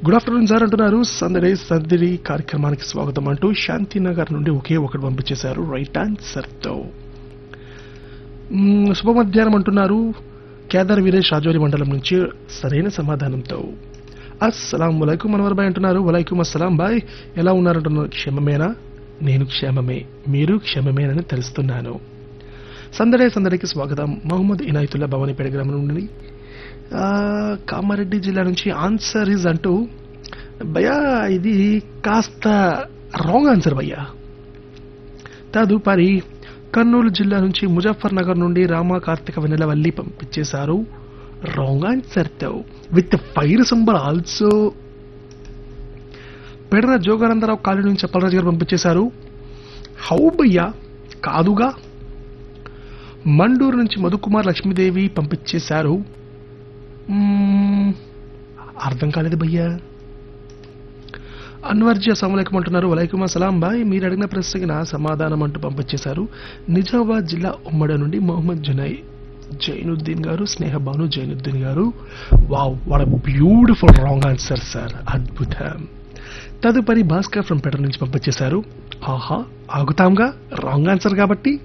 good afternoon sir అంటున్నారు సందడే సందడి కార్యక్రమానికి స్వాగతం అంటూ శాంతినగర్ నుండి ఒకే ఒకటి పంపించేశారు రైట్ ఆన్సర్ తో మ్మ్, శుభ మధ్యాహ్నం అంటున్నారు కేదార్ వీరేష్ రాజోరి మండలం నుంచి సరైన సమాధానంతో అస్సలాం వలైకుం మనవర్ బాయ్ అంటున్నారు వలైకుం అస్సలాం బాయ్ ఎలా ఉన్నారంటున్నారు క్షేమమేనా నేను క్షేమమే మీరు క్షేమమేనని తెలుస్తున్నాను సందడే సందడికి స్వాగతం మహమ్మద్ ఇనాయతుల్లా భవానీపేట గ్రామం నుండి ఆ, కామారెడ్డి జిల్లా నుంచి ఆన్సర్ ఇస్ అంటూ భయ్యా ఇది కాస్త రాంగ్ ఆన్సర్ భయ్యా తదుపరి కర్నూలు జిల్లా నుంచి ముజఫర్ నగర్ నుండి రామ కార్తిక వెన్నెలవల్లి పంపించేశారు రాంగ్ ఆన్సర్ తో with fire symbol also Pedana Joganandarao colony నుంచి చెప్పలరాజు గారు పంపించేశారు హౌ భయ్యా కాదుగా మండూరు నుంచి మధుకుమార్ లక్ష్మీదేవి పంపించేశారు మ్మ్, అర్థం కాలేదు భయ్యా అన్వర్జీ అస్సలం అంటున్నారు వలైకుం అస్సలాం బాయ్ మీరు అడిగిన ప్రశ్నకి నా సమాధానం అంటూ పంపించేశారు నిజామాబాద్ జిల్లా ఉమ్మడి నుండి మొహమ్మద్ జునై జైనుద్దీన్ గారు స్నేహ Bhanu Jainuddin garu wow what beautiful wrong answer sir అద్భుతం తదుపరి భాస్కర్ ఫ్రమ్ పెటర్ నుంచి పంపించేశారు ఆహా ఆగుతాంగా రాంగ్ ఆన్సర్ కాబట్టి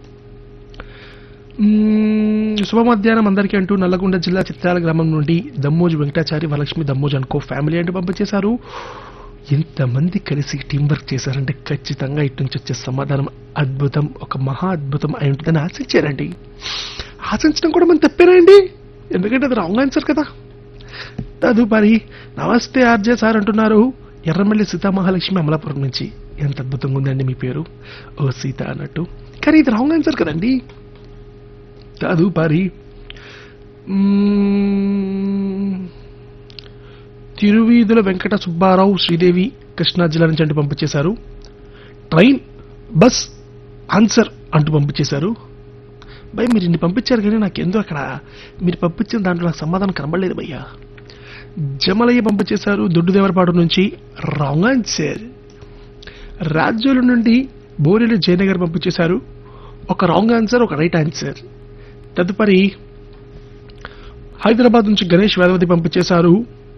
మ్మ్, శుభ మధ్యాహ్నం అందరికీ అంటూ నల్లగొండ జిల్లా చిత్రాల గ్రామం నుండి దమ్మోజు వెంకటాచారి వరలక్ష్మి దమ్మోజు అనుకో ఫ్యామిలీ అంటూ పంపించేశారు ఎంతమంది కలిసి టీం వర్క్ చేశారంటే ఖచ్చితంగా ఇటు నుంచి వచ్చే సమాధానం అద్భుతం ఒక మహా అద్భుతం అయి ఉంటుందని ఆశించారండి ఆశించడం కూడా మనం తప్పేనండి ఎందుకంటే అది రాంగ్ ఆన్సర్ కదా తదుపరి నమస్తే ఆర్జే సార్ అంటున్నారు ఎర్రమల్లి సీతామహాలక్ష్మి అమలాపురం నుంచి ఎంత అద్భుతంగా ఉందండి మీ పేరు ఓ సీత అన్నట్టు కానీ ఇది రాంగ్ ఆన్సర్ కదండి తదుపరి మ్మ్, తిరువీధుల వెంకట సుబ్బారావు శ్రీదేవి కృష్ణా జిల్లా నుంచి అంటూ పంపించేశారు ట్రైన్ బస్ ఆన్సర్ అంటూ పంపించేశారు భయ్ మీరు ఇన్ని పంపించారు కానీ నాకెందుకు అక్కడ మీరు పంపించిన దాంట్లో నాకు సమాధానం కనబడలేదు భయ్యా జమలయ్య పంపించేశారు దొడ్డుదేవరపాడు నుంచి రాంగ్ ఆన్సర్ రాజ్యాల నుండి బోరెలు జయనగర్ పంపించేశారు ఒక రాంగ్ ఆన్సర్ ఒక రైట్ ఆన్సర్ తదుపరి హైదరాబాద్ నుంచి గణేష్ వేదవతి పంపించేశారు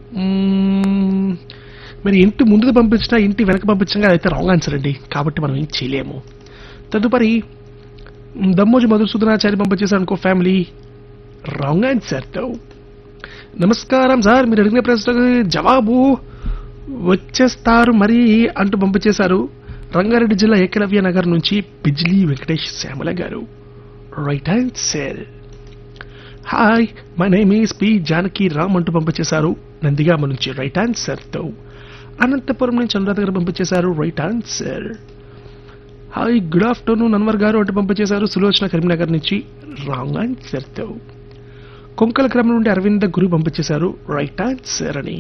మ్మ్, మరి ఇంటి ముందుకు పంపించినా ఇంటి వెనక పంపించినా అదైతే రాంగ్ ఆన్సర్ అండి కాబట్టి మనం ఏం చేయలేము తదుపరి మ్, దమ్మోజు మధుసూదనాచారి పంపించేశారు అనుకో ఫ్యామిలీ రాంగ్ ఆన్సర్ తో నమస్కారం సార్ మీరు అడిగిన ప్రశ్నకు జవాబు వచ్చేస్తారు మరి అంటూ పంపించేశారు రంగారెడ్డి జిల్లా ఏకలవ్య నగర్ నుంచి Bijli Venkatesh Shyamala garu right answer hi my name is P Janaki Ram అంటూ పంపించేశారు నందిగామ నుంచి రైట్ ఆన్సర్ తో అనంతపురం నుంచి అనురాధ గారు పంపించేశారు right answer hi good afternoon Anwar garu అంటూ పంపించేశారు సులోచన కరీంనగర్ నుంచి రాంగ్ ఆన్సర్ తో కొంకల క్రమం నుండి అరవింద గురు పంపించేశారు రైట్ ఆన్సర్ అని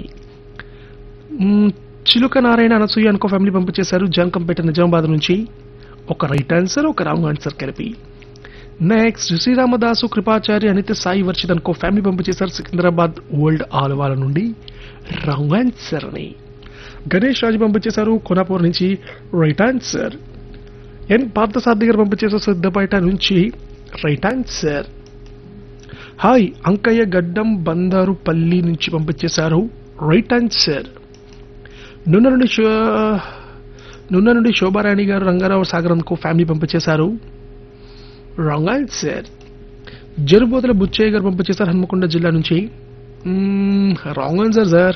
మ్మ్, చిలుక నారాయణ అనసూయ అనుకో ఫ్యామిలీ పంపించేశారు జంకంపేట నిజామాబాద్ నుంచి ఒక రైట్ ఆన్సర్ ఒక రాంగ్ ఆన్సర్ కలిపి నెక్స్ట్ శ్రీరామదాసు కృపాచారి అనిత సాయి వర్షిత్ అనుకో ఫ్యామిలీ పంపించేశారు సికింద్రాబాద్ ఓల్డ్ ఆలవాల నుండి రాంగ్ ఆన్సర్ అని గణేష్ రాజు పంపించేశారు కొనాపూర్ నుంచి రైట్ ఆన్సర్ ఎన్ పార్థసారథి గారు పంపించేశారు సిద్ధపేట నుంచి రైట్ ఆన్సర్ హాయ్ అంకయ్య గడ్డం బందారుపల్లి నుంచి పంపించేశారు రైట్ ఆన్సర్ నున్న నుండి శో- నున్న నుండి శోభారాణి గారు రంగారావు సాగర్ అనుకో ఫ్యామిలీ పంపించేశారు రాంగ్ ఆన్సర్ జరుబోతుల బుచ్చయ్య గారు పంపించేశారు హన్మకొండ జిల్లా నుంచి wrong answer sir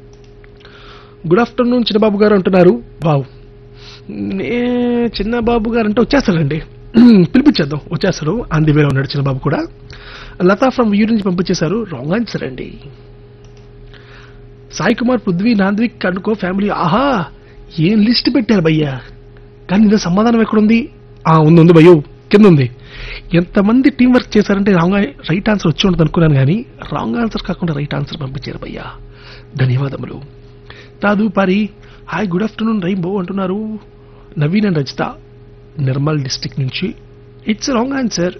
good afternoon Chinnababu garu అంటున్నారు బావు నే చిన్నబాబు గారు అంటే వచ్చేస్తాడండి పిలిపించేద్దాం వచ్చేస్తాడు అంది వేరే ఉన్నాడు చిన్నబాబు కూడా లతా ఫ్రమ్ వ్యూ నుంచి పంపించేశారు రాంగ్ ఆన్సర్ అండి సాయి కుమార్ పృథ్వీ నాంద్విక్ అనుకో ఫ్యామిలీ ఆహా ఏం లిస్ట్ పెట్టారు భయ్యా కానీ ఇందులో సమాధానం ఎక్కడుంది ఆ ఉంది ఉంది భయ్యో కింద ఉంది ఎంతమంది టీం వర్క్ చేశారంటే రాంగ్ రైట్ ఆన్సర్ వచ్చి ఉంటుంది అనుకున్నాను కానీ రాంగ్ ఆన్సర్ కాకుండా రైట్ ఆన్సర్ పంపించారు భయ్యా ధన్యవాదములు తదుపరి హాయ్ గుడ్ ఆఫ్టర్నూన్ రైంబో అంటున్నారు నవీన్ అండ్ రజిత నిర్మల్ డిస్టిక్ నుంచి ఇట్స్ రాంగ్ ఆన్సర్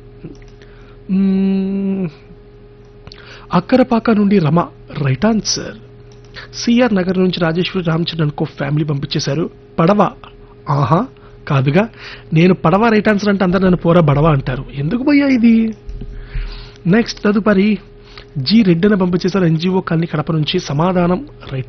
అక్కరపాక నుండి Rama right answer CR Nagar నుంచి రాజేశ్వరి రామచంద్రన్ కో ఫ్యామిలీ పంపించేశారు పడవ ఆహా కాదుగా నేను పడవ రైట్ ఆన్సర్ అంటే అందరు నన్ను పోరా బడవ అంటారు ఎందుకు భయ్యా ఇది నెక్స్ట్ తదుపరి జి రెడ్డిని పంపించేశారు ఎన్జిఓ కాలనీ కడప నుంచి సమాధానం రైట్